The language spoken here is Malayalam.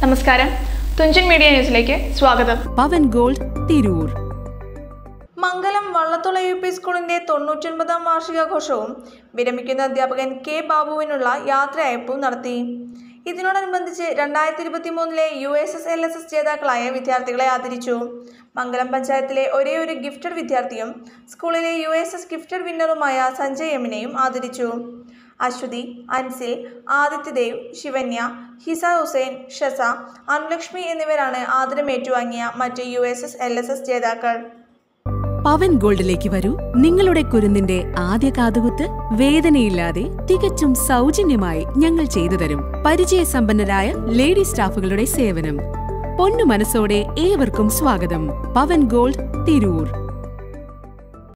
നമസ്കാരം തുഞ്ചൻ മീഡിയ ന്യൂസിലേക്ക് സ്വാഗതം Pavan gold Tirur Mangalam Vallathula U P സ്കൂളിന്റെ തൊണ്ണൂറ്റൊൻപതാം വാർഷികാഘോഷവും വിരമിക്കുന്ന അധ്യാപകൻ കെ ബാബുവിനുള്ള യാത്രയയപ്പും നടത്തി ഇതിനോടനുബന്ധിച്ച് രണ്ടായിരത്തി ഇരുപത്തി മൂന്നിലെ U S S L S S ജേതാക്കളായ വിദ്യാർത്ഥികളെ ആദരിച്ചു മംഗലം പഞ്ചായത്തിലെ ഒരേ ഒരു ഗിഫ്റ്റഡ് വിദ്യാർത്ഥിയും സ്കൂളിലെ യു എസ് എസ് ഗിഫ്റ്റഡ് വിന്നറുമായ സഞ്ജയ് എമ്മിനെയും ആദരിച്ചു അശ്വതി അൻസിൽ ആദിത്യദേവ് ശിവന്യ ഹിസ ഹുസൈൻ ഷസ അനുലക്ഷ്മി എന്നിവരാണ് ആദരം ഏറ്റുവാങ്ങിയ മറ്റ് U S S L S S ജേതാക്കൾ പവൻ ഗോൾഡിലേക്ക് വരൂ നിങ്ങളുടെ കുരുന്നിന്റെ ആദ്യ കാതുകുത്ത് വേദനയില്ലാതെ തികച്ചും സൗജന്യമായി ഞങ്ങൾ ചെയ്തു തരും പരിചയസമ്പന്നരായ ലേഡി സ്റ്റാഫുകളുടെ സേവനം പൊന്നു മനസ്സോടെ ഏവർക്കും സ്വാഗതം പവൻ ഗോൾഡ് തിരൂർ